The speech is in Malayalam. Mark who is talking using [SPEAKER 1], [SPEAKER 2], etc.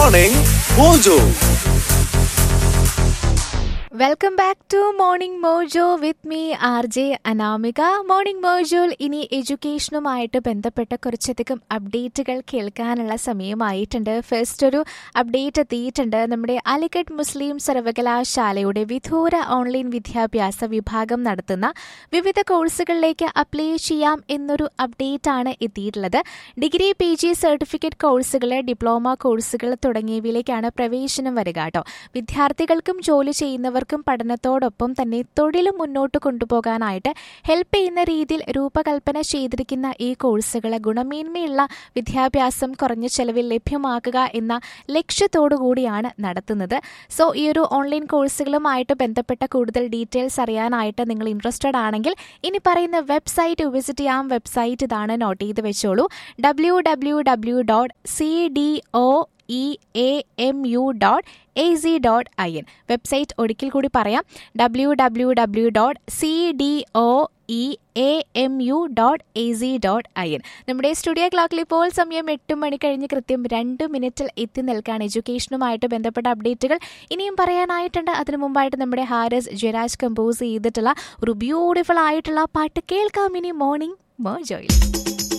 [SPEAKER 1] Morning Mojo.
[SPEAKER 2] Welcome back to morning Mojo with me R J Anamika morning മോജോയിൽ ഇനി എഡ്യൂക്കേഷനുമായിട്ട് ബന്ധപ്പെട്ട കുറച്ചധികം അപ്ഡേറ്റുകൾ കേൾക്കാനുള്ള സമയമായിട്ടുണ്ട് ഫസ്റ്റ് ഒരു അപ്ഡേറ്റ് എത്തിയിട്ടുണ്ട് നമ്മുടെ അലിഗഡ് മുസ്ലിം സർവകലാശാലയുടെ വിദൂര ഓൺലൈൻ വിദ്യാഭ്യാസ വിഭാഗം നടത്തുന്ന വിവിധ കോഴ്സുകളിലേക്ക് അപ്ലൈ ചെയ്യാം എന്നൊരു അപ്ഡേറ്റ് ആണ് എത്തിയിട്ടുള്ളത് ഡിഗ്രി പി ജി സർട്ടിഫിക്കറ്റ് കോഴ്സുകൾ ഡിപ്ലോമ കോഴ്സുകൾ തുടങ്ങിയവയിലേക്കാണ് പ്രവേശനം വരിക കേട്ടോ വിദ്യാർത്ഥികൾക്കും ജോലി ചെയ്യുന്നവർക്കും പഠനത്തോടൊപ്പം തന്നെ തൊഴിലും മുന്നോട്ട് കൊണ്ടുപോകാനായിട്ട് ഹെൽപ്പ് ചെയ്യുന്ന രീതിയിൽ രൂപകൽപ്പന ചെയ്തിരിക്കുന്ന ഈ കോഴ്സുകൾ ഗുണമേന്മയുള്ള വിദ്യാഭ്യാസം കുറഞ്ഞ ചെലവിൽ ലഭ്യമാക്കുക എന്ന ലക്ഷ്യത്തോടു കൂടിയാണ് നടത്തുന്നത് സോ ഈ ഒരു ഓൺലൈൻ കോഴ്സുകളുമായിട്ട് ബന്ധപ്പെട്ട കൂടുതൽ ഡീറ്റെയിൽസ് അറിയാനായിട്ട് നിങ്ങൾ ഇൻട്രസ്റ്റഡ് ആണെങ്കിൽ ഇനി പറയുന്ന വെബ്സൈറ്റ് വിസിറ്റ് ചെയ്യാം വെബ്സൈറ്റ് ഇതാണ് നോട്ട് ചെയ്ത് വെച്ചോളൂ W W W dot C D O E A M U dot A C dot I N website ഒരിക്കൽ കൂടി പറയാം W W W dot C D O E A M U dot A C dot I N നമ്മുടെ സ്റ്റുഡിയോ ക്ലോക്കിൽ ഇപ്പോൾ സമയം എട്ട് മണി കഴിഞ്ഞ് കൃത്യം രണ്ട് മിനിറ്റിൽ എത്തി നിൽക്കാൻ എഡ്യൂക്കേഷനുമായിട്ട് ബന്ധപ്പെട്ട അപ്ഡേറ്റുകൾ ഇനിയും പറയാനായിട്ടുണ്ട് അതിനു മുമ്പായിട്ട് നമ്മുടെ ഹാരസ് ജയരാജ് കമ്പോസ് ചെയ്തിട്ടുള്ള ഒരു ബ്യൂട്ടിഫുൾ ആയിട്ടുള്ള പാട്ട് കേൾക്കാം ഇനി മോർണിംഗ് മോജോയിൽ